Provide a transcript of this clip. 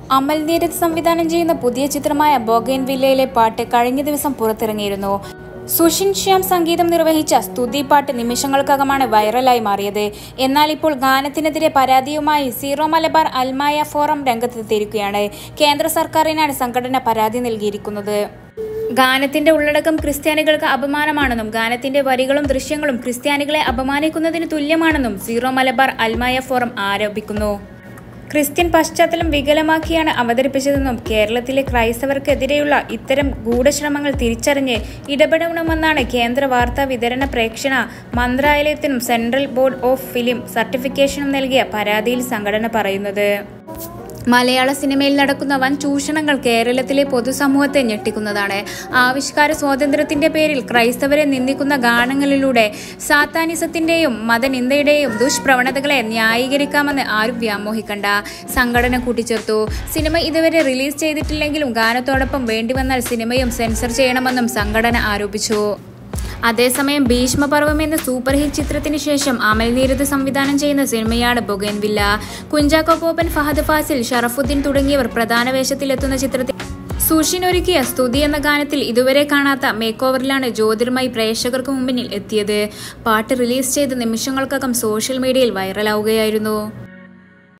അമൽ നീരദ് സംവിധാനം ചെയ്യുന്ന പുതിയ ചിത്രമായ ബോഗൈൻ വില്ലയിലെ പാട്ട് കഴിഞ്ഞ ദിവസം പുറത്തിറങ്ങിയിരുന്നു സുഷിൻ ശ്യാം സംഗീതം നിർവഹിച്ച സ്തുതി പാട്ട് നിമിഷങ്ങൾക്കകമാണ് വൈറലായി മാറിയത് എന്നാൽ ഇപ്പോൾ ഗാനത്തിനെതിരെ പരാതിയുമായി സീറോ മലബാർ അൽമായ ഫോറം രംഗത്തെത്തിയിരിക്കുകയാണ് കേന്ദ്ര സർക്കാരിനാണ് സംഘടന പരാതി നൽകിയിരിക്കുന്നത് ഗാനത്തിന്റെ ഉള്ളടക്കം ക്രിസ്ത്യാനികൾക്ക് അപമാനമാണെന്നും ഗാനത്തിന്റെ വരികളും ദൃശ്യങ്ങളും ക്രിസ്ത്യാനികളെ അപമാനിക്കുന്നതിന് തുല്യമാണെന്നും സീറോ മലബാർ അൽമായ ഫോറം ആരോപിക്കുന്നു ക്രിസ്ത്യൻ പശ്ചാത്തലം വികലമാക്കിയാണ് അവതരിപ്പിച്ചതെന്നും കേരളത്തിലെ ക്രൈസ്തവർക്കെതിരെയുള്ള ഇത്തരം ഗൂഢശ്രമങ്ങൾ തിരിച്ചറിഞ്ഞ് ഇടപെടണമെന്നാണ് കേന്ദ്ര വാർത്താ വിതരണ പ്രേക്ഷണ മന്ത്രാലയത്തിനും സെൻട്രൽ ബോർഡ് ഓഫ് ഫിലിം സർട്ടിഫിക്കേഷനും നൽകിയ പരാതിയിൽ സംഘടന പറയുന്നത് മലയാള സിനിമയിൽ നടക്കുന്ന വൻ ചൂഷണങ്ങൾ കേരളത്തിലെ പൊതുസമൂഹത്തെ ഞെട്ടിക്കുന്നതാണ് ആവിഷ്കാര സ്വാതന്ത്ര്യത്തിന്റെ പേരിൽ ക്രൈസ്തവരെ നിന്ദിക്കുന്ന ഗാനങ്ങളിലൂടെ സാത്താനിസത്തിന്റെയും മതനിന്ദയുടെയും ദുഷ്പ്രവണതകളെ ന്യായീകരിക്കാമെന്ന് ആരും വ്യാമോഹിക്കണ്ട സംഘടന കൂട്ടിച്ചേർത്തു സിനിമ ഇതുവരെ റിലീസ് ചെയ്തിട്ടില്ലെങ്കിലും ഗാനത്തോടൊപ്പം വേണ്ടിവന്നാൽ സിനിമയും സെൻസർ ചെയ്യണമെന്നും സംഘടന ആരോപിച്ചു അതേസമയം ഭീഷ്മപർവം എന്ന സൂപ്പർ ഹിറ്റ് ചിത്രത്തിന് ശേഷം അമൽ നീരദ് സംവിധാനം ചെയ്യുന്ന സിനിമയാണ് ബൊഗൻവില്ല കുഞ്ചാക്കോ പോപ്പൻ ഫഹദ് ഫാസിൽ ഷറഫുദ്ദീൻ തുടങ്ങിയവർ പ്രധാന വേഷത്തിലെത്തുന്ന ചിത്രത്തിൽ സുഷിൻ ഒരുക്കിയ സ്തുതി എന്ന ഗാനത്തിൽ ഇതുവരെ കാണാത്ത മേക്ക് ഓവറിലാണ് ജ്യോതിർമയി പ്രേക്ഷകർക്ക് മുമ്പിൽ എത്തിയത് പാട്ട് റിലീസ് ചെയ്ത നിമിഷങ്ങൾക്കകം സോഷ്യൽ മീഡിയയിൽ വൈറലാവുകയായിരുന്നു